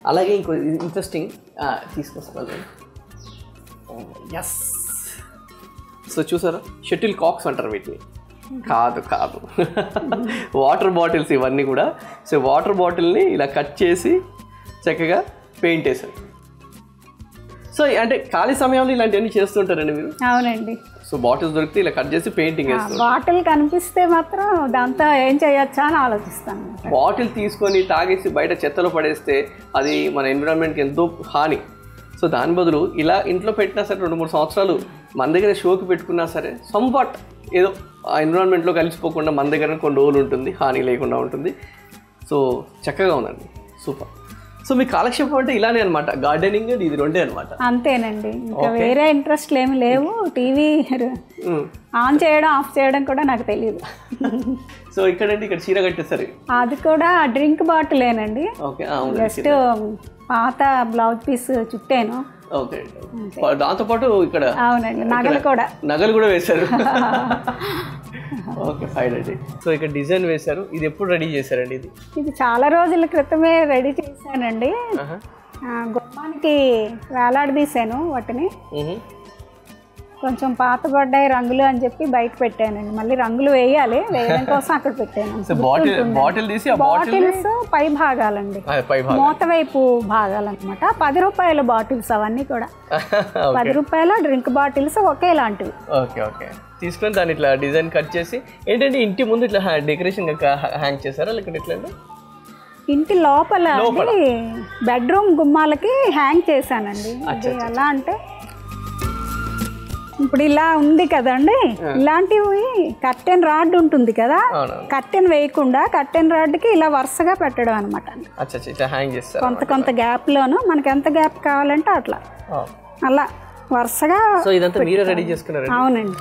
అలాగే ఇంకో ఇంట్రెస్టింగ్ తీసుకొస్తాను ఎస్ సో చూసారా షటిల్ కాక్స్ అంటారు వీటిని కాదు కాదు వాటర్ బాటిల్స్ ఇవన్నీ కూడా సో వాటర్ బాటిల్ని ఇలా కట్ చేసి చక్కగా పెయింట్ వేశారు సో అంటే ఖాళీ సమయంలో ఇలాంటివన్నీ చేస్తుంటారండి మీరు అవునండి సో బాటిల్స్ దొరికితే ఇలా కట్ చేసి పెయింటింగ్ వేస్తారు బాటిల్ కనిపిస్తే మాత్రం దాంతో ఏం చేయొచ్చా అని ఆలోచిస్తాను బాటిల్ తీసుకొని తాగేసి బయట చెత్తలో పడేస్తే అది మన ఎన్విరాన్మెంట్కి ఎంతో హాని సో దాని బదులు ఇలా ఇంట్లో పెట్టినా సరే రెండు మూడు సంవత్సరాలు మన దగ్గర షోకి పెట్టుకున్నా సరే సంవాట్ ఏదో ఆ ఎన్విరాన్మెంట్లో కలిసిపోకుండా మన దగ్గర కొన్ని రోజులు ఉంటుంది హాని లేకుండా ఉంటుంది సో చక్కగా ఉందండి సూపర్ సో మీ కాలక్షేపం అంటే ఇలానే అనమాట గార్డెనింగ్ ఇది రెండే అనమాట అంతేనండి ఇంకా వేరే ఇంట్రెస్ట్లు ఏమి లేవు టీవీ ఆన్ చేయడం ఆఫ్ చేయడం కూడా నాకు తెలియదు సో ఇక్కడండి ఇక్కడ చీర కట్టేసరి అది కూడా డ్రింక్ బాటిలేనండి ఓకే అవును జస్ట్ పాత బ్లౌజ్ పీస్ చుట్టాను ఓకే దాంతోపాటు ఇక్కడ అవునండి నగలు కూడా నగలు కూడా వేశారు ఓకే ఫైన్ అండి సో ఇక్కడ డిజైన్ వేశారు ఇది ఎప్పుడు రెడీ చేశారండి ఇది ఇది చాలా రోజుల క్రితమే రెడీ చేశానండి ఆహా. ఆ, గుమ్మానికి వేలాడదీశాను వాటిని మ్హూ. కొంచెం పాతబడ్డాయి రంగులు అని చెప్పి బయట పెట్టానండి మళ్ళీ రంగులు వేయాలి వేయడం కోసం అక్కడ పెట్టాను సో బాటిల్ బాటిల్ తీసి ఆ బాటిల్ బాటిల్స్ పై భాగాలండి పై భాగం మూత వైపు భాగాలన్నమాట పది రూపాయల బాటిల్స్ అవన్నీ కూడా పది రూపాయల డ్రింక్ బాటిల్స్ ఒకేలాంటివి ఓకే ఓకే తీసుకొని దాన్ని ఇట్లా డిజైన్ కట్ చేసి ఏంటంటే ఇంటి ముందు ఇట్లా డెకరేషన్ హ్యాంగ్ చేశారా లేకుంటే ఎట్లా అండి ఇంటి లోపల బెడ్రూమ్ గుమ్మాలకి హ్యాంగ్ చేశానండి ఇది ఎలా అంటే ఇప్పుడు ఇలా ఉంది కదండి ఇలాంటివి కట్టెన్ రాడ్ ఉంటుంది కదా అవును కట్టెన్ వేయకుండా కట్టెన్ రాడ్కి ఇలా వరుసగా పెట్టడం అనమాట అచ్చా అచ్చా ఇట్లా హ్యాంగ్ చేస్తారు కొంత కొంత గ్యాప్లోను మనకి ఎంత గ్యాప్ కావాలంటే అట్లా అలా వరుసగా సో ఇదంతా మీరే రెడీ చేసుకున్నారు అవునండి